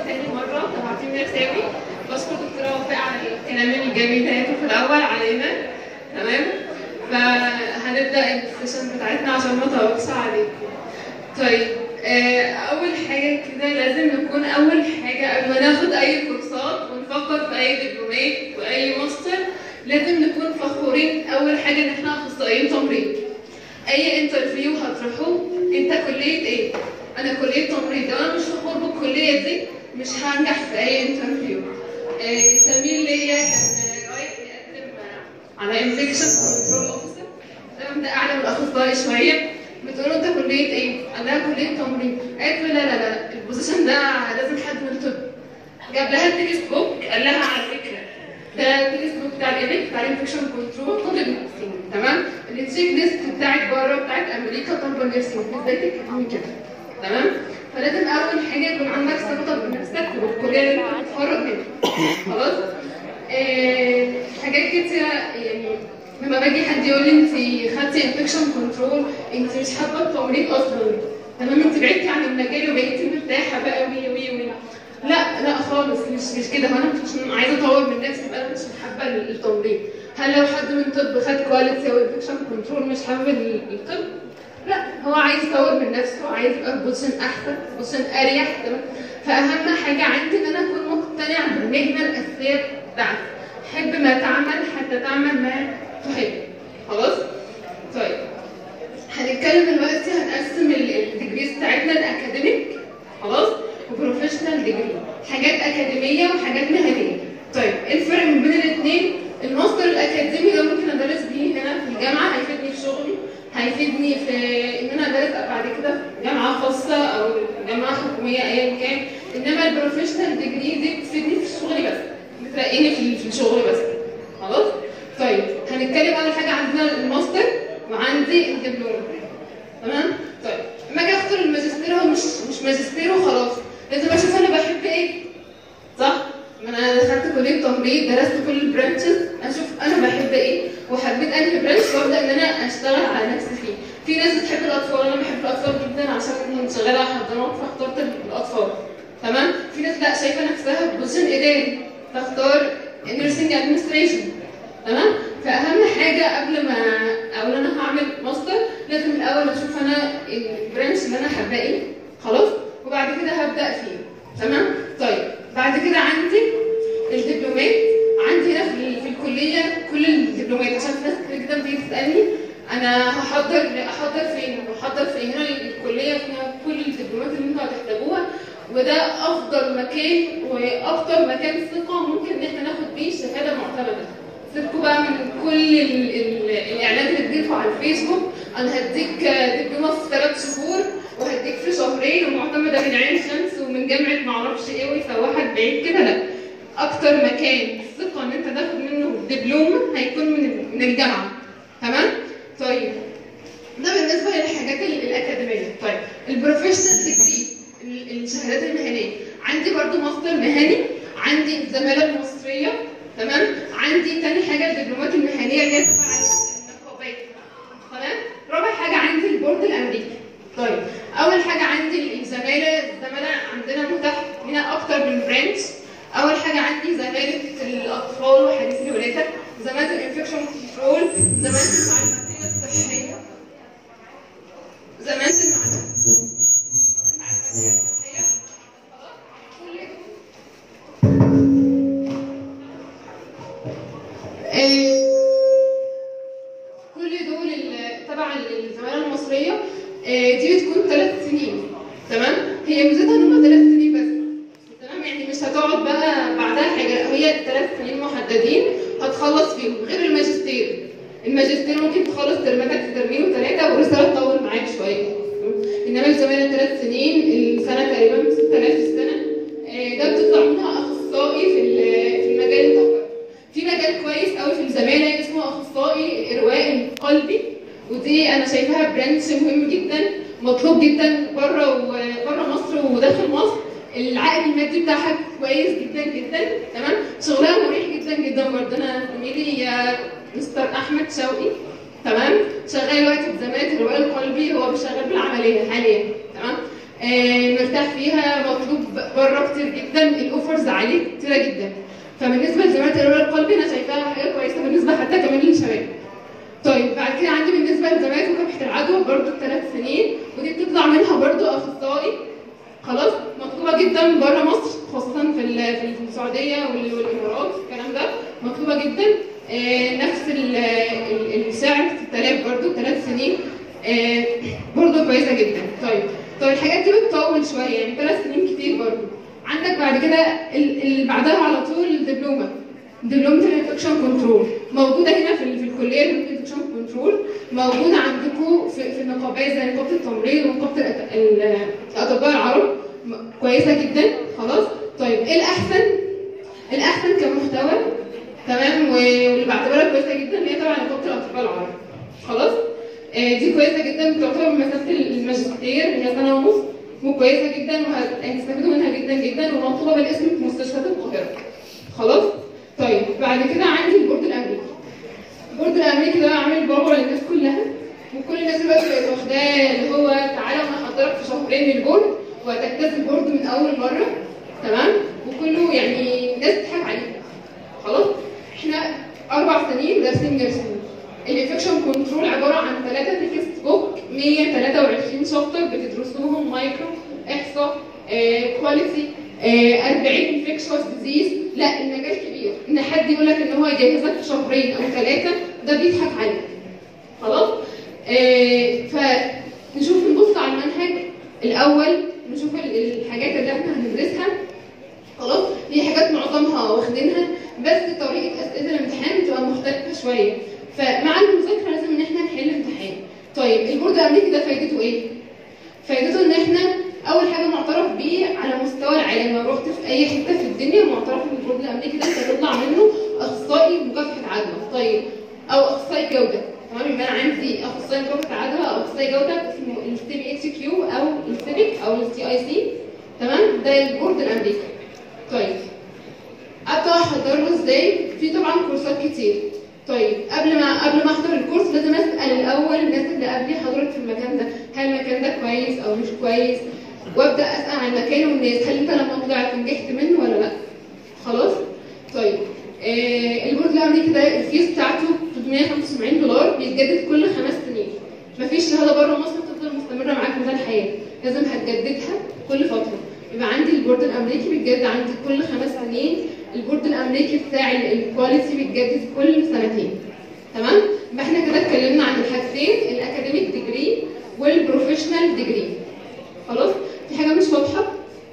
تاني مرة تبعتين رسالي بشكر دكتورة وفاء على الكلام الجميل بتاعته في الأول علينا تمام فهنبدأ السيشن بتاعتنا عشان ما نطولش عليكم طيب آه، أول حاجة كده لازم نكون أول حاجة قبل ما ناخد أي كورسات ونفكر في أي دبلومات وأي ماستر لازم نكون فخورين أول حاجة إن إحنا أخصائيين تمريض أي انترفيو هتروحوه أنت كلية إيه؟ أنا كلية تمريض لو أنا مش فخور بالكلية دي مش هنجح في أي انترفيو آه، زميل ليا كان رايح يقدم على انفكشن كنترول اوفيسر تمام ده اعلى من الاخصائي شويه بتقول له انت كليه ايه؟ قال لها كليه تمريض قالت له لا لا لا البوزيشن ده لازم حد من الطب جاب لها التكست بوك قال لها على فكره ده التكست بوك بتاع الايديك بتاع الانفكشن كنترول طالب نيرسينج تمام التشيك ليست بتاعت بره بتاعت امريكا طالبه نيرسينج ازاي تكتبي كده تمام فلازم اول حاجه يكون عندك ثقه بنفسك وبالكليه اللي انت بتتخرج منها خلاص آه، حاجات كتيرة يعني لما باجي حد يقول لي انت خدتي انفكشن كنترول انت مش حابه التمريض اصلا تمام انت بعدتي عن المجال وبقيتي مرتاحه بقى وي وي وي لا لا خالص مش مش كده هو انا مش عايزه اطور من نفسي يبقى انا مش حابه التمريض هل لو حد من طب خد كواليتي او انفكشن كنترول مش حابب ال- الطب لا هو عايز يطور من نفسه عايز يبقى في بوزيشن احسن بوزيشن اريح تمام فاهم حاجه عندي ان انا اكون مقتنعه بالمهنه الاساسيه بتاعتي حب ما تعمل حتى تعمل ما تحب خلاص طيب هنتكلم دلوقتي هنقسم الديجريز بتاعتنا الاكاديميك خلاص وبروفيشنال ديجري حاجات اكاديميه وحاجات مهنيه طيب ايه الفرق ما بين الاثنين الماستر الاكاديمي ده ممكن ادرس بيه هنا في الجامعه هيفيدني في شغلي هيفيدني في ان انا ادرس بعد كده في جامعه خاصه او جامعه حكوميه ايا كان انما البروفيشنال ديجري دي بتفيدني في شغلي بس بترقيني في في الشغل بس خلاص طيب هنتكلم اول حاجه عندنا الماستر وعندي الدبلوم تمام طيب لما اجي اختار الماجستير هو مش مش ماجستير وخلاص لازم اشوف انا بحب ايه صح ما انا دخلت كليه تمريض درست كل البرانشز اشوف انا بحب ايه وحبيت انهي برانش وابدا ان انا اشتغل على نفسي فيه في ناس بتحب الاطفال انا بحب الاطفال جدا عشان كنت شغاله على حضانات فاخترت الاطفال تمام في ناس لا شايفه نفسها في بوزيشن اداري تختار نيرسينج ادمنستريشن تمام فاهم حاجه قبل ما اول انا هعمل ماستر لازم الاول اشوف انا البرانش اللي انا حاباه ايه خلاص وبعد كده هبدا فيه تمام طيب بعد كده عندي الدبلومات عندي هنا في, في الكليه كل الدبلومات عشان في ناس كتير جدا بتيجي تسالني انا هحضر احضر فين وهحضر فين هنا الكليه فيها كل الدبلومات اللي انتوا هتحتاجوها وده افضل مكان واكتر مكان ثقه ممكن ان احنا ناخد بيه شهاده معتمده سيبكوا بقى من كل ال ال الاعلان اللي بتجيلكوا على الفيسبوك انا هديك دبلومه في ثلاث شهور وهديك في شهرين ومعتمده من عين شمس ومن جامعه معرفش ايه ويسوحك بعيد كده لا اكتر مكان ثقه ان انت تاخد منه دبلومه هيكون من من الجامعه تمام طيب ده بالنسبه للحاجات ال- الاكاديميه طيب البروفيشنال ديجري الشهادات المهنيه عندي برضو ماستر مهني عندي الزماله المصريه تمام عندي تاني حاجه الدبلومات المهنيه اللي هي تبع النقابات تمام رابع حاجه عندي البورد الامريكي طيب اول حاجه عندي الزماله الزماله عندنا متاح هنا اكتر من برانش اول حاجه عندي زماله الاطفال وحديث الولاده زماله الانفكشن كنترول زماله المعلوماتيه الصحيه زماله المعلومات المعلوماتيه الصحيه خلاص كل آه، كل دول ال- تبع الزماله المصريه آه، دي بتكون ثلاث سنين تمام هي ميزتها ان هم ثلاث سنين بس تمام يعني مش هتقعد بقى بعدها حاجه لا، هي ثلاث سنين محددين هتخلص فيهم غير الماجستير الماجستير ممكن تخلص ترماتك في ترمين وثلاثه والرساله تطول معاك شويه انما الزماله ثلاث سنين السنه تقريبا 6000 في السنه آه، ده بتطلع منها اخصائي في ال- في المجال الطبي في مجال كويس قوي في الزماله اسمه اخصائي الارواء القلبي ودي انا شايفاها برانش مهم جدا مطلوب جدا بره وبره مصر وداخل مصر العائد المادي بتاعها كويس جدا جدا تمام شغلها مريح جدا جدا برضه انا زميلي يا مستر احمد شوقي تمام شغال دلوقتي في زماله الرواء القلبي هو شغال بالعمليه حاليا تمام آه، مرتاح فيها مطلوب بره كتير جدا الاوفرز عليه كتيره جدا فبالنسبه لزمالة الرياضه القلبي انا شايفاها حاجه كويسه بالنسبه حتى كمان للشباب طيب بعد كده عندي بالنسبه لزمالة مكافحه العدوى برضو ثلاث سنين ودي بتطلع منها برضو اخصائي خلاص مطلوبه جدا بره مصر خاصه في ال- في السعوديه وال- والامارات الكلام ده مطلوبه جدا آه، نفس ال- ال- السعر 6000 برضو ثلاث سنين آه، برضو كويسه جدا طيب طيب الحاجات دي بتطول شويه يعني ثلاث سنين كتير برضو عندك بعد كده ال- اللي بعدها على طول الدبلومه دبلومه الانفكشن كنترول موجوده هنا في, ال- في الكليه دبلومه الانفكشن كنترول موجوده عندكم في, في النقابات زي نقابه التمريض ونقابه الأت- ال- الاطباء العرب م- كويسه جدا خلاص طيب ايه الاحسن الاحسن كمحتوى تمام و- واللي بعتبرها كويسه جدا هي طبعا نقابه الاطباء العرب خلاص آه، دي كويسه جدا بتعتبر من مسافه الماجستير هي سنه ونص وكويسه جدا وهتستفيدوا منها جدا جدا ومطلوبه بالاسم في مستشفيات القاهره خلاص طيب بعد كده عندي البورد الامريكي البورد الامريكي ده عامل بابا للناس كلها وكل الناس اللي بقت واخداه اللي هو تعالى وانا هحضرك في شهرين البورد وهتجتاز البورد من اول مره تمام وكله يعني ناس تضحك عليه خلاص احنا اربع سنين دارسين نيرسينج الانفكشن كنترول عباره عن ثلاثه تكست بوك 123 شابتر بتدرسوهم مايكرو احصاء كواليتي 40 انفكشوس ديزيز لا المجال كبير ان حد يقول لك ان هو يجهزك في شهرين او ثلاثه ده بيضحك عليك خلاص آه فنشوف نبص على المنهج الاول نشوف ال- الحاجات اللي احنا هندرسها خلاص في حاجات معظمها واخدينها بس طريقه اسئله الامتحان بتبقى مختلفه شويه فمع المذاكره لازم ان احنا نحل امتحان طيب البورد الامريكي ده فايدته ايه فايدته ان احنا اول حاجه معترف بيه على مستوى العالم لو رحت في اي حته في الدنيا معترف ان البورد الامريكي ده انت هتطلع منه اخصائي مكافحه عدوى طيب او اخصائي جوده تمام يبقى انا عندي اخصائي مكافحه عدوى او اخصائي جوده اسمه السي بي اتش كيو او السيبك او السي اي سي تمام ده البورد الامريكي طيب ابدا احضر له ازاي في طبعا كورسات كتير طيب قبل ما قبل ما احضر الكورس لازم اسال الاول الناس اللي قبلي حضرت في المكان ده هل المكان ده كويس او مش كويس وابدا اسال عن المكان والناس هل انت لما طلعت نجحت منه ولا لا خلاص طيب آه البورد الامريكي ده الفيس بتاعته 375 دولار بيتجدد كل خمس سنين مفيش شهاده بره مصر تفضل مستمره معاك مدى الحياه لازم هتجددها كل فتره يبقى عندي البورد الامريكي بيتجدد عندي كل خمس سنين البورد الامريكي بتاع ال- الكواليتي بيتجدد كل سنتين تمام يبقى احنا كده اتكلمنا عن الحاجتين الاكاديميك ديجري والبروفيشنال ديجري خلاص في حاجه مش واضحه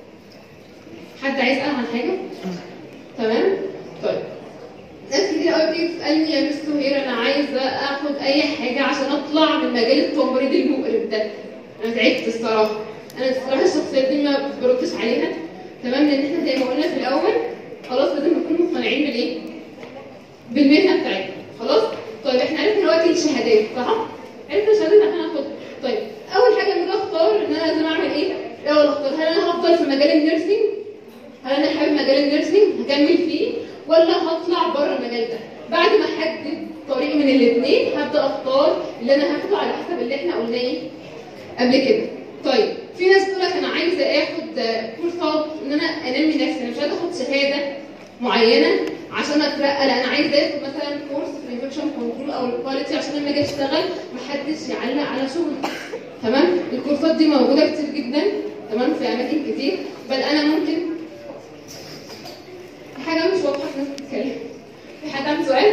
حد عايز يسال عن حاجه تمام طيب ناس كتير قوي بتيجي تسالني يا مس سهير انا عايزه اخد اي حاجه عشان اطلع من مجال التمريض المقرف ده انا تعبت الصراحه انا الصراحه الشخصيات دي ما بردش عليها تمام لان احنا زي ما قلنا في الاول خلاص لازم نكون مقتنعين بالايه؟ بالمهنه بتاعتنا خلاص؟ طيب احنا عرفنا دلوقتي الشهادات صح؟ عرفنا الشهادات اللي احنا هناخدها طيب اول حاجه لما اجي اختار ان انا لازم اعمل ايه؟ الاول اختار هل انا هفضل في مجال النيرسينج؟ هل انا حابب مجال النيرسينج هكمل فيه ولا هطلع بره المجال ده؟ بعد ما احدد طريق من الاثنين هبدا اختار اللي انا هاخده على حسب اللي احنا قلناه ايه؟ قبل كده طيب في ناس تقول لك انا عايزه اخد آه، كورسات ان انا انمي نفسي انا مش عايزه اخد شهاده معينه عشان اترقى لا انا عايزه اخد مثلا كورس في الانفكشن كنترول او الكواليتي عشان لما اجي اشتغل محدش يعلق على شغلي تمام الكورسات دي موجوده كتير جدا تمام في اماكن كتير بل انا ممكن في حاجه مش واضحه في ناس بتتكلم في حد عنده سؤال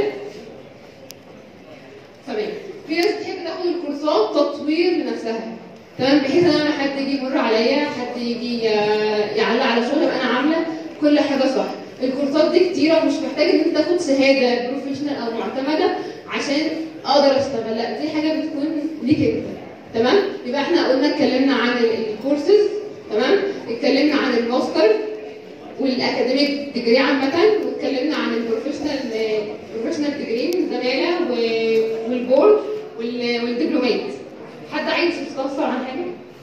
تمام في ناس بتحب تاخد الكورسات تطوير لنفسها تمام بحيث ان انا حد يجي يمر عليا حد يجي آه، يعلق على شغل ابقى انا عامله كل حاجه صح الكورسات دي كتيره ومش محتاج ان انت تاخد شهاده بروفيشنال او معتمده عشان اقدر اشتغل لا دي حاجه بتكون ليك انت تمام يبقى احنا قلنا اتكلمنا عن ال- الكورسز تمام اتكلمنا عن الماستر والاكاديميك ديجري عامه واتكلمنا عن البروفيشنال البروفيشنال ديجري الزماله و- والبورد وال- والدبلومات حد عايز يستفسر عن حاجه؟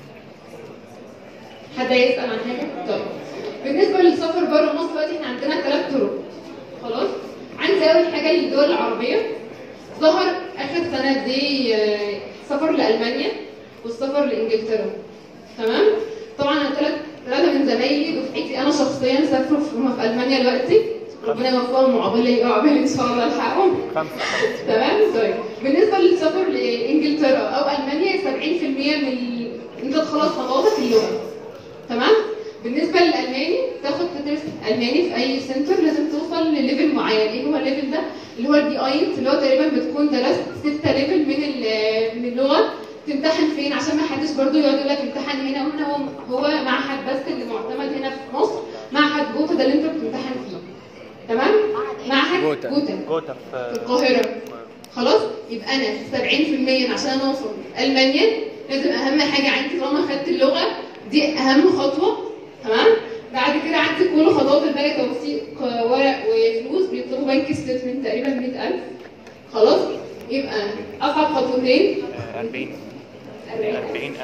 حد عايز يسال عن حاجه؟ طيب بالنسبه للسفر بره مصر دلوقتي احنا عندنا ثلاث طرق خلاص؟ عندي اول حاجه للدول العربيه ظهر اخر سنه دي آه، سفر لالمانيا والسفر لانجلترا تمام؟ طبعا انا ثلاث ثلاثه من زمايلي دفعتي انا شخصيا سافروا في هم في المانيا دلوقتي ربنا يوفقهم وعقبال وعقبال ان شاء الله الحقهم خمسة تمام طيب بالنسبه للسفر لانجلترا او المانيا 70% من انت تخلص خطواتك اللغه تمام بالنسبه للالماني تاخد تدرس الماني في اي سنتر لازم توصل لليفل معين ايه هو الليفل ده اللي هو البي اينت اللي هو تقريبا بتكون درست ستة ليفل من ال- من اللغه تمتحن فين عشان ما حدش برضه يقعد يقول لك امتحن هنا وهنا هو هو معهد بس اللي معتمد هنا في مصر معهد جوتا ده اللي انت بتمتحن فيه تمام معهد جوتا. جوتا جوتا في في القاهرة خلاص يبقى انا 70% عشان اوصل المانيا لازم اهم حاجه عندي طالما خدت اللغه دي اهم خطوه تمام بعد كده عندي كل خطوات الباقي توثيق ورق وفلوس بيطلبوا بنك ستيتمنت تقريبا 100000 خلاص يبقى اصعب خطوتين 40 40 40000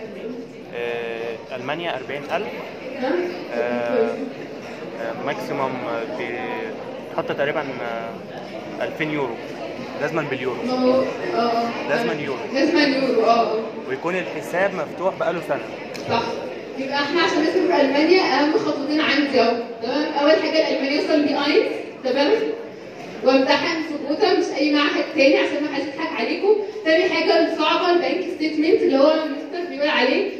ألمانيا 40000 ها؟ آه، ماكسيموم بيتحط تقريبا آه، 2000 يورو لازما باليورو ما هو اه لازما يورو لازما يورو اه اه ويكون الحساب مفتوح بقاله سنة صح يبقى احنا عشان نسافر المانيا اهم خطوتين عندي اهو تمام اول حاجه الالمانيه يوصل بي اينز تمام وامتحن في جوتا مش اي معهد تاني عشان ما حدش يضحك عليكم تاني حاجه الصعبه البنك ستيتمنت اللي هو المستر بيقول عليه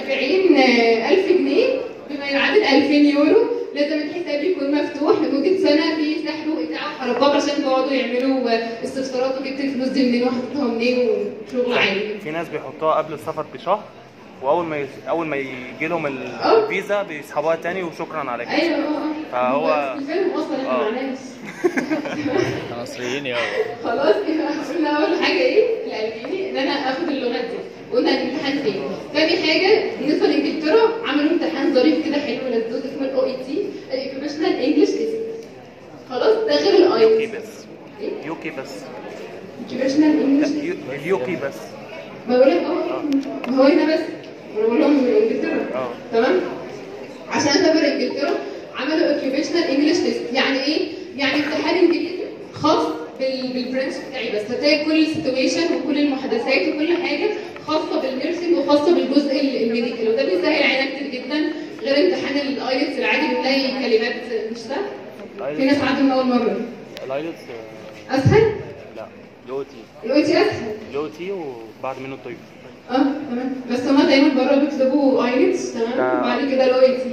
40000 جنيه بما يعادل 2000 يورو لازم الحساب يكون مفتوح لمده سنه في سحب وايداع وحركات عشان تقعدوا يعملوا استفسارات وجبت الفلوس دي منين وحطيتها منين وشغل عالي في ناس بيحطوها قبل السفر بشهر واول ما يس... اول ما يجي لهم أه. الفيزا بيسحبوها تاني وشكرا على كده ايوه اه فهو- في الفيلم اصلا احنا آه. معناش مصريين يا خلاص يبقى قلنا اول حاجه ايه الالماني ان انا اخد اللغات دي قلنا الامتحان فين تاني حاجه بالنسبه لانجلترا عملوا امتحان ظريف كده حلو لذوذ اسمه الاو اي تي الاوكيبيشنال انجلش تيست خلاص ده غير يوكي الايلتس بس يوكي بس اوكيبيشنال لا انجلش يو- اليوكي بس بقول لك اهو ما هو هنا بس أنا بقول لهم من انجلترا اه تمام عشان اسافر انجلترا عملوا اوكيوبيشنال انجلش تيست يعني ايه يعني امتحان انجليزي خاص بال- بالبرانش بتاعي بس هتلاقي كل سيتويشن وكل المحادثات وكل حاجه خاصه بالنيرسينج وخاصه بالجزء ال- الميديكال وده بيسهل علينا كتير جدا غير امتحان الايلتس العادي بتلاقي كلمات مش ده في ناس عدوا من اول مره الايلتس اسهل لا لو تي الاو تي اسهل لو تي وبعد منه الطيب اه تمام بس هما دايما بره بيكتبوا ايلتس تمام ده- وبعد كده الاو اي تي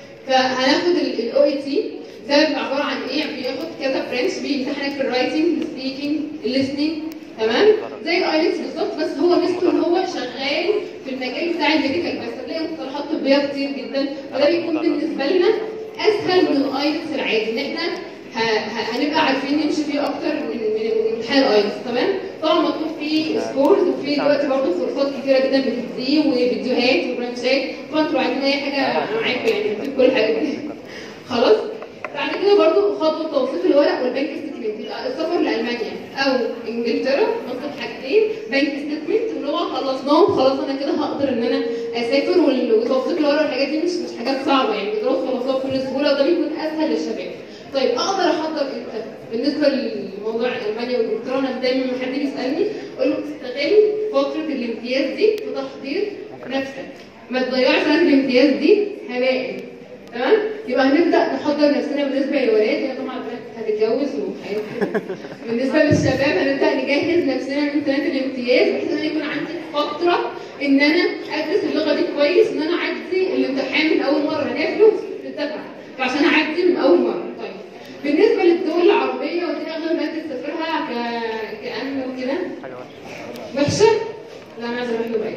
فهناخد الاو اي تي ده بيبقى عباره عن ايه بياخد كذا برانش بيمتحنك في الرايتنج السبيكينج الليسننج تمام زي الايلتس بالظبط بس هو ميزته ان هو شغال في المجال بتاع الميديكال بس هتلاقي مصطلحات طبيه كتير جدا وده بيكون بالنسبه لنا اسهل من الايلتس العادي ان احنا ه- ه- هنبقى عارفين نمشي فيه اكتر من من من امتحان الايلتس تمام طبعا مطلوب فيه سكورز وفي دلوقتي برضه كورسات كتيره جدا بتديه وفيديوهات وبرانشات طبعا انتوا عايزين اي حاجه انا معاكم يعني هديك كل الحاجات دي خلاص بعد كده برضه خطوه توثيق الورق والبنك ستيتمنت يبقى السفر لالمانيا او انجلترا نطلب حاجتين بنك ستيتمنت واللي هو خلصناهم خلاص انا كده هقدر ان انا اسافر وال- وتوثيق الورق والحاجات دي مش مش حاجات صعبه يعني بيقدروا يخلصوها بكل سهوله وده بيكون اسهل للشباب طيب اقدر احضر امتى؟ بالنسبه لموضوع المانيا وانجلترا انا دايما لما حد بيسالني اقول له استغل فتره الامتياز دي في تحضير نفسك ما تضيعش سنه الامتياز دي هباء تمام يبقى هنبدا نحضر نفسنا بالنسبه للولاد هي طبعا البنات هتتجوز وحاجات كده. بالنسبه للشباب هنبدا نجهز نفسنا من سنه الامتياز بحيث ان أنا يكون عندي فتره ان انا ادرس اللغه دي كويس ان انا اعدي الامتحان من اول مره هي فلوس بتدفع فعشان اعدي من اول مره طيب بالنسبه للدول العربيه ودي اغلب الناس بتسافرها ك... كامن وكده حاجه وحشه وحشه لا انا عايزه اروح دبي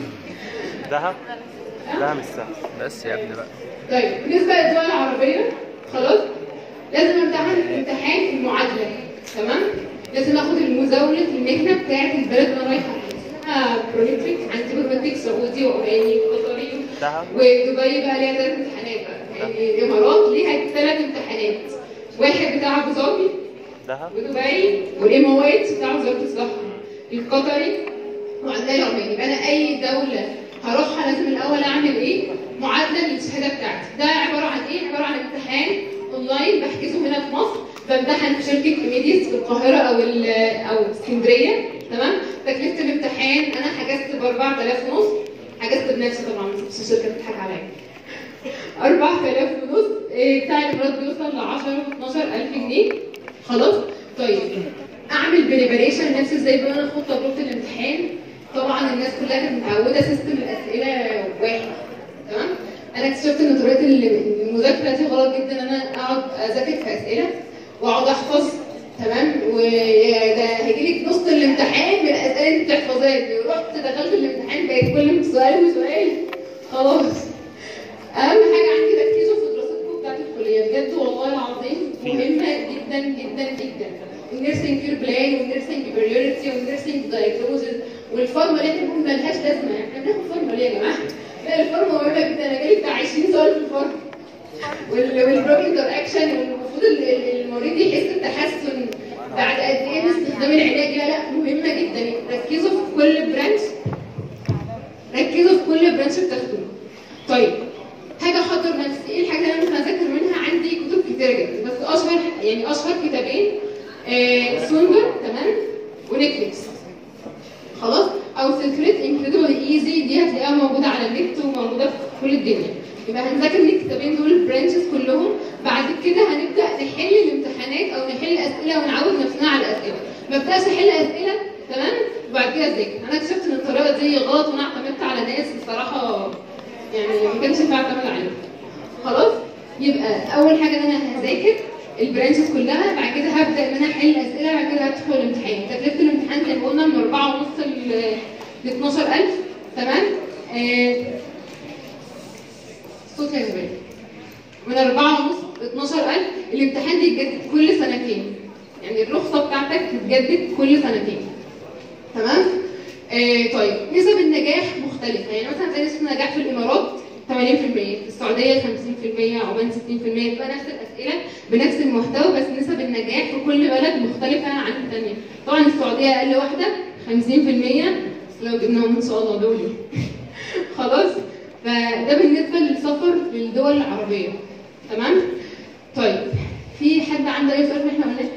دهب دهب مش سهل بس يا ابني بقى طيب بالنسبه للدول العربيه خلاص لازم امتحن امتحان المعادله تمام لازم اخد المزاوله المهنه بتاعه البلد اللي انا رايحه اسمها بروليمبيك عندي بروليمبيك سعودي وعماني وقطري دهب ودبي بقى ليها ثلاث امتحانات بقى يعني الامارات ليها ثلاث امتحانات واحد بتاع ابو ظبي دهب ودبي والامارات بتاع وزاره الصحه القطري وعندنا العماني يبقى انا اي دوله هروحها لازم الاول اعمل ايه؟ معادله للشهاده بتاعتي ده عباره عن ايه؟ عباره عن امتحان اونلاين بحجزه هنا في مصر بمتحن في شركه ايميديس في القاهره او ال- او اسكندريه تمام؟ تكلفه الامتحان انا حجزت ب 4000 ونص حجزت بنفسي طبعا مش الشركه بتضحك عليا 4000 ونص إيه، بتاع الامارات بيوصل ل 10 و 12000 جنيه خلاص طيب اعمل بريباريشن لنفسي ازاي بقى انا اخد تجربه الامتحان طبعا الناس كلها كانت متعوده سيستم الاسئله واحد تمام انا اكتشفت ان طريقه المذاكره دي غلط جدا ان انا اقعد اذاكر في اسئله واقعد احفظ تمام وده هيجي لك نص الامتحان من الاسئله اللي بتحفظها دي ورحت دخلت الامتحان بقيت كل سؤال وسؤال خلاص اهم حاجه عندي ركزوا في دراستكم بتاعت الكليه بجد والله العظيم مهمه جدا جدا جدا النيرسينج كير بلان والنيرسينج بريورتي والنيرسينج دايجنوزز والفارما اللي احنا بنقول مالهاش لازمه احنا بناخد فارما ليه يا جماعه؟ لا الفارما مهمه جدا انا جالي بتاع 20 سؤال في الفارما والبروك انتر اكشن والمفروض ال- ال- المريض يحس بتحسن بعد قد ايه من استخدام العلاج لا لا مهمه جدا ركزوا في كل برانش ركزوا في كل برانش بتاخدوه طيب حاجه احضر نفسي ايه الحاجه اللي انا ممكن اذاكر منها عندي كتب كتيره جدا بس اشهر يعني اشهر كتابين آه سونجر تمام ونيكليكس خلاص او سلسله انكريدبل ايزي دي هتلاقيها موجوده على النت وموجوده في كل الدنيا يبقى هنذاكر من الكتابين دول البرانشز كلهم بعد كده هنبدا نحل الامتحانات او نحل اسئله ونعود نفسنا على الاسئله ما ابداش احل اسئله تمام وبعد كده اذاكر انا اكتشفت ان الطريقه دي غلط وانا اعتمدت على ناس بصراحه يعني ما كانش ينفع اعتمد عليهم خلاص يبقى اول حاجه ان انا هذاكر البرانشز كلها بعد كده هبدا ان انا احل اسئله بعد كده هدخل الامتحان تكلفه الامتحان زي ما قلنا من 4 ونص ل 12000 تمام آه، صوت يا جماعه من 4 ونص ل 12000 الامتحان بيتجدد كل سنتين يعني الرخصه بتاعتك بتتجدد كل سنتين تمام آه طيب نسب النجاح مختلفه يعني مثلا زي نسبه النجاح في الامارات 80% في السعوديه 50% عمان 60% بتبقى نفس الاسئله بنفس المحتوى بس نسب النجاح في كل بلد مختلفه عن الثانيه طبعا السعوديه اقل واحده 50% بس لو جبناهم ان شاء الله دول خلاص فده بالنسبه للسفر للدول العربيه تمام طيب في حد عنده اي سؤال في اللي احنا قلناه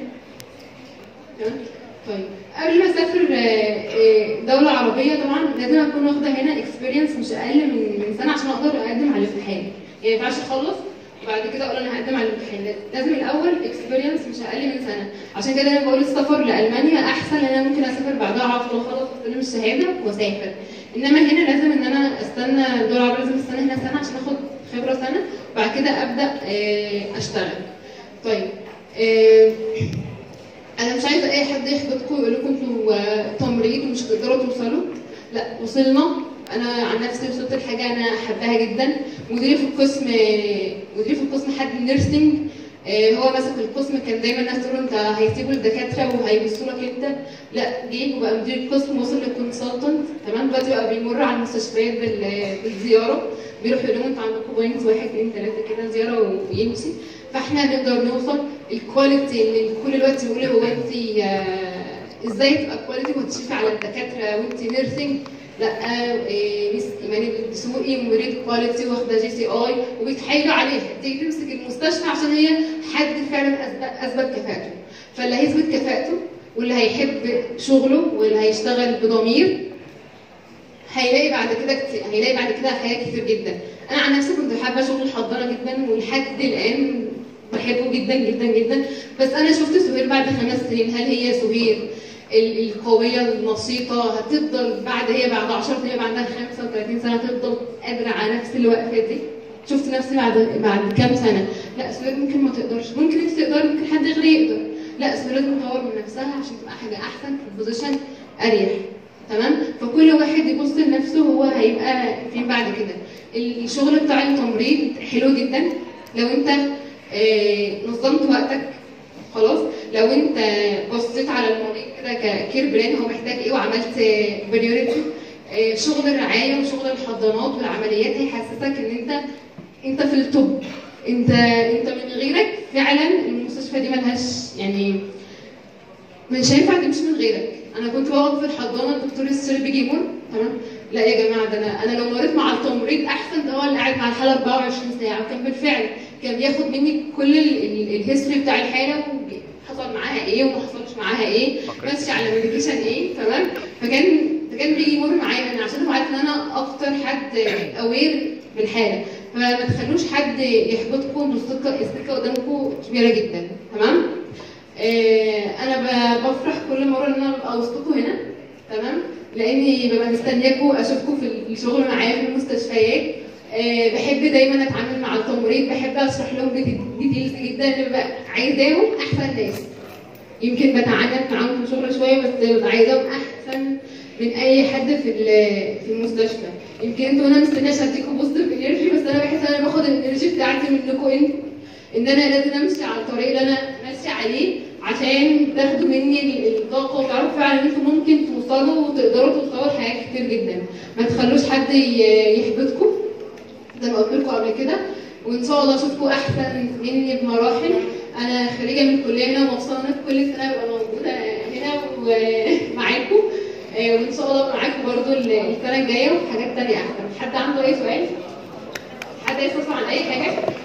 تمام طيب قبل ما اسافر آه، آه، دوله عربيه طبعا لازم اكون واخده هنا اكسبيرينس مش اقل من من سنه عشان اقدر اقدم على الامتحان يعني ما ينفعش اخلص وبعد كده اقول انا هقدم على الامتحان لازم الاول اكسبيرينس مش اقل من سنه عشان كده انا بقول السفر لالمانيا احسن لان انا ممكن اسافر بعدها على طول اخلص استلم الشهاده واسافر انما هنا لازم ان انا استنى الدول العربيه لازم استنى هنا سنه عشان اخد خبره سنه وبعد كده ابدا آه، اشتغل طيب آه، انا مش عايزه اي حد يحبطكم ويقول لكم انتوا آه، تمريض ومش هتقدروا توصلوا لا وصلنا انا عن نفسي وصلت لحاجه انا حباها جدا مديري في القسم مديري في القسم حد نيرسينج آه، هو ماسك القسم كان دايما الناس تقول له انت هيسيبوا الدكاتره وهيبصوا لك انت لا جه وبقى مدير القسم وصل للكونسلتنت تمام دلوقتي بقى بيمر على المستشفيات بال- بالزياره بيروح يقول لهم انتوا عندكم بوينت واحد اثنين ثلاثه كده زياره ويمشي فاحنا نقدر نوصل الكواليتي اللي كل الوقت بيقول هو انت آه، ازاي تبقى كواليتي وتشوفي على الدكاتره وانت نيرسينج لا آه، ميس ايماني بتسوقي مديريه كواليتي واخده جي سي اي وبيتحايلوا عليها تيجي تمسك المستشفى عشان هي حد فعلا اثبت اثبت كفاءته فاللي هيثبت كفاءته واللي هيحب شغله واللي هيشتغل بضمير هيلاقي بعد كده كتير هيلاقي بعد كده حاجات كتير جدا انا عن نفسي كنت حابه شغل الحضانه جدا ولحد الان بحبه جدا جدا جدا بس انا شفت سهير بعد خمس سنين هل هي سهير ال- القويه النشيطه هتفضل بعد هي بعد 10 سنين بعدها 35 سنه هتفضل قادره على نفس الوقفه دي شفت نفسي بعد بعد كام سنه لا سهير ممكن ما تقدرش ممكن انت تقدر ممكن حد غيري يقدر لا سهير لازم تطور من نفسها عشان تبقى حاجه احسن في البوزيشن اريح تمام فكل واحد يبص لنفسه هو هيبقى فين بعد كده الشغل بتاع التمريض حلو جدا لو انت آه، نظمت وقتك خلاص لو انت بصيت على المريض كده ككير بلان هو محتاج ايه وعملت بريوريتي شغل الرعايه وشغل الحضانات والعمليات هيحسسك ان انت انت في التوب انت انت من غيرك فعلا المستشفى دي ملهاش يعني مش هينفع تمشي من غيرك انا كنت بقعد في الحضانه الدكتور السير بيجي يمر تمام لا يا جماعه ده انا انا لو مريت مع التمريض احسن ده هو اللي قاعد مع الحاله 24 ساعه وكان بالفعل كان بياخد مني كل الهيستوري بتاع الحاله وحصل معاها ايه وما حصلش معاها ايه أوكي. ماشيه على ميديكيشن ايه تمام فكان فكان بيجي يمر معايا انا عشان هو عارف ان انا اكتر حد اوير بالحاله فما تخلوش حد يحبطكم انتوا السكه السكه قدامكم كبيره جدا تمام آه انا ب- بفرح كل مره ان انا ببقى وسطكم هنا تمام لاني ببقى مستنياكم اشوفكم في الشغل معايا في المستشفيات آه بحب دايما اتعامل مع التمريض بحب اشرح لهم ديتيلز جدا اللي ببقى عايزاهم احسن ناس يمكن بتعامل معاهم في الشغل شويه بس ببقى عايزاهم احسن من اي حد في ال- في المستشفى يمكن انتوا انا مستنيه عشان اديكم بوزيتيف انرجي بس انا بحس ان انا باخد الانرجي بتاعتي منكم انتوا ان انا لازم امشي على الطريق اللي انا ماشيه عليه عشان تاخدوا مني ال- الطاقه وتعرفوا فعلا ان انتوا ممكن توصلوا وتقدروا توصلوا لحاجات كتير جدا ما تخلوش حد ي- يحبطكم زي ما قلت لكم قبل كده وان شاء الله اشوفكم احسن مني بمراحل انا خريجه من الكليه هنا ومبسوطه ان انا في كل سنه ببقى موجوده هنا ومعاكم آه، وان شاء الله ابقى معاكم برضو السنه الجايه وفي حاجات تانية احسن حد عنده اي سؤال؟ حد عايز يسمع عن اي حاجه؟